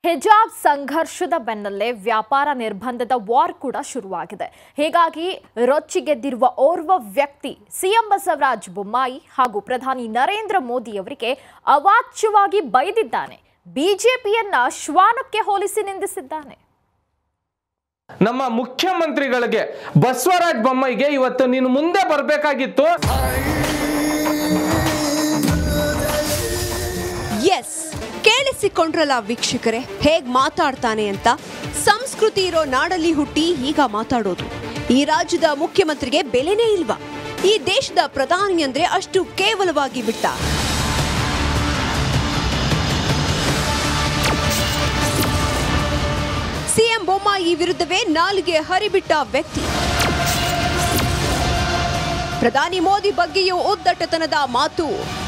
ಹಿಜಾಬ್ ಸಂಘರ್ಷದ ಬೆನ್ನಲ್ಲೇ ವ್ಯಾಪಾರ ನಿರ್ಬಂಧದ ವಾರ್ ಕೂಡ ಶುರುವಾಗಿದೆ ಹೀಗಾಗಿ ರೊಚ್ಚಿಗೆದ್ದಿರುವ ಓರ್ವ ವ್ಯಕ್ತಿ ಸಿಎಂ ಬಸವರಾಜ ಬೊಮ್ಮಾಯಿ ಹಾಗೂ ಪ್ರಧಾನಿ ನರೇಂದ್ರ ಮೋದಿ ಅವರಿಗೆ ಅವಾಚ್ಯವಾಗಿ ಬೈದಿದ್ದಾನೆ ಬಿಜೆಪಿಯನ್ನ ಶ್ವಾನಕ್ಕೆ ಹೋಲಿಸಿ ನಿಂದಿಸಿದ್ದಾನೆ ನಮ್ಮ ಮುಖ್ಯಮಂತ್ರಿಗಳಿಗೆ ಬಸವರಾಜ ಬೊಮ್ಮಾಯಿಗೆ ಇವತ್ತು ನೀನು ಮುಂದೆ ಬರಬೇಕಾಗಿತ್ತು ಎಸ್ ಕೇಳಿಸಿಕೊಂಡ್ರಲ್ಲ ವೀಕ್ಷಕರೇ ಹೇಗ್ ಮಾತಾಡ್ತಾನೆ ಅಂತ ಸಂಸ್ಕೃತಿ ಇರೋ ನಾಡಲ್ಲಿ ಹುಟ್ಟಿ ಈಗ ಮಾತಾಡೋದು ಈ ರಾಜ್ಯದ ಮುಖ್ಯಮಂತ್ರಿಗೆ ಬೆಲೆನೇ ಇಲ್ವಾ ಈ ದೇಶದ ಪ್ರಧಾನಿ ಅಂದ್ರೆ ಅಷ್ಟು ಕೇವಲವಾಗಿ ಬಿಟ್ಟ ಸಿಎಂ ಬೊಮ್ಮಾಯಿ ವಿರುದ್ಧವೇ ನಾಲಿಗೆ ಹರಿಬಿಟ್ಟ ವ್ಯಕ್ತಿ ಪ್ರಧಾನಿ ಮೋದಿ ಬಗ್ಗೆಯೂ ಉದ್ದಟತನದ ಮಾತು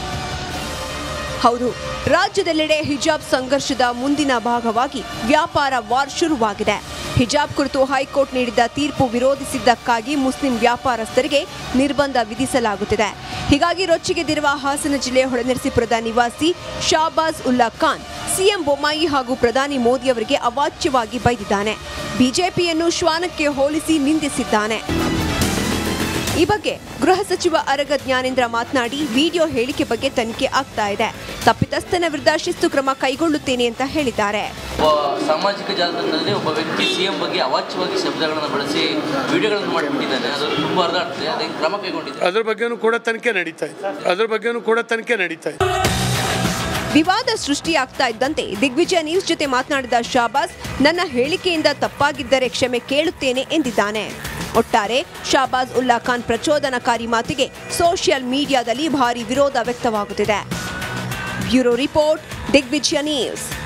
ಹೌದು ರಾಜ್ಯದೆಲ್ಲೆಡೆ ಹಿಜಾಬ್ ಸಂಘರ್ಷದ ಮುಂದಿನ ಭಾಗವಾಗಿ ವ್ಯಾಪಾರ ವಾರ್ ಶುರುವಾಗಿದೆ ಹಿಜಾಬ್ ಕುರಿತು ಹೈಕೋರ್ಟ್ ನೀಡಿದ್ದ ತೀರ್ಪು ವಿರೋಧಿಸಿದ್ದಕ್ಕಾಗಿ ಮುಸ್ಲಿಂ ವ್ಯಾಪಾರಸ್ಥರಿಗೆ ನಿರ್ಬಂಧ ವಿಧಿಸಲಾಗುತ್ತಿದೆ ಹೀಗಾಗಿ ರೊಚ್ಚಿಗೆದ್ದಿರುವ ಹಾಸನ ಜಿಲ್ಲೆ ಹೊಳೆನರಸೀಪುರದ ನಿವಾಸಿ ಶಾಬಾಜ್ ಉಲ್ಲಾ ಖಾನ್ ಸಿಎಂ ಬೊಮ್ಮಾಯಿ ಹಾಗೂ ಪ್ರಧಾನಿ ಮೋದಿ ಅವರಿಗೆ ಅವಾಚ್ಯವಾಗಿ ಬೈದಿದ್ದಾನೆ ಬಿಜೆಪಿಯನ್ನು ಶ್ವಾನಕ್ಕೆ ಹೋಲಿಸಿ ನಿಂದಿಸಿದ್ದಾನೆ ಈ ಬಗ್ಗೆ ಗೃಹ ಸಚಿವ ಅರಗ ಜ್ಞಾನೇಂದ್ರ ಮಾತನಾಡಿ ವಿಡಿಯೋ ಹೇಳಿಕೆ ಬಗ್ಗೆ ತನಿಖೆ ಆಗ್ತಾ ಇದೆ ತಪ್ಪಿತಸ್ಥನ ವಿರುದ್ಧ ಶಿಸ್ತು ಕ್ರಮ ಕೈಗೊಳ್ಳುತ್ತೇನೆ ಅಂತ ಹೇಳಿದ್ದಾರೆ ಒಬ್ಬ ಸಾಮಾಜಿಕ ಜಾಲತಾಣದಲ್ಲಿ ಒಬ್ಬ ವ್ಯಕ್ತಿ ಸಿ ಎಂ ಬಗ್ಗೆ ಅವಾಚ್ಯವಾಗಿ ಶಬ್ದಗಳನ್ನು ಬಳಸಿ ವಿಡಿಯೋಗಳನ್ನು ಮಾಡಿಬಿಟ್ಟಿದ್ದಾನೆ ಅದು ತುಂಬ ಹರಿದಾಡ್ತದೆ ಅದಕ್ಕೆ ಕ್ರಮ ಕೈಗೊಂಡಿದೆ ಅದ್ರ ಬಗ್ಗೆನೂ ಕೂಡ ತನಿಖೆ ನಡೀತಾ ಇದೆ ಅದ್ರ ಬಗ್ಗೆನೂ ಕೂಡ ತನಿಖೆ ನಡೀತಾ ಇದೆ ವಿವಾದ ಸೃಷ್ಟಿಯಾಗ್ತಾ ಇದ್ದಂತೆ ದಿಗ್ವಿಜಯ ನ್ಯೂಸ್ ಜೊತೆ ಮಾತನಾಡಿದ ಶಾಬಾಸ್ ನನ್ನ ಹೇಳಿಕೆಯಿಂದ ತಪ್ಪಾಗಿದ್ದರೆ ಕ್ಷಮೆ ಕೇಳುತ್ತೇನೆ ಎಂದಿದ್ದಾನೆ ಒಟ್ಟಾರೆ ಶಾಬಾಜ್ ಉಲ್ಲಾ ಖಾನ್ ಪ್ರಚೋದನಕಾರಿ ಮಾತಿಗೆ ಸೋಷಿಯಲ್ ಮೀಡಿಯಾದಲ್ಲಿ ಭಾರಿ ವಿರೋಧ ವ್ಯಕ್ತವಾಗುತ್ತಿದೆ ಬ್ಯೂರೋ ರಿಪೋರ್ಟ್ ದಿಗ್ವಿಜಯ ನ್ಯೂಸ್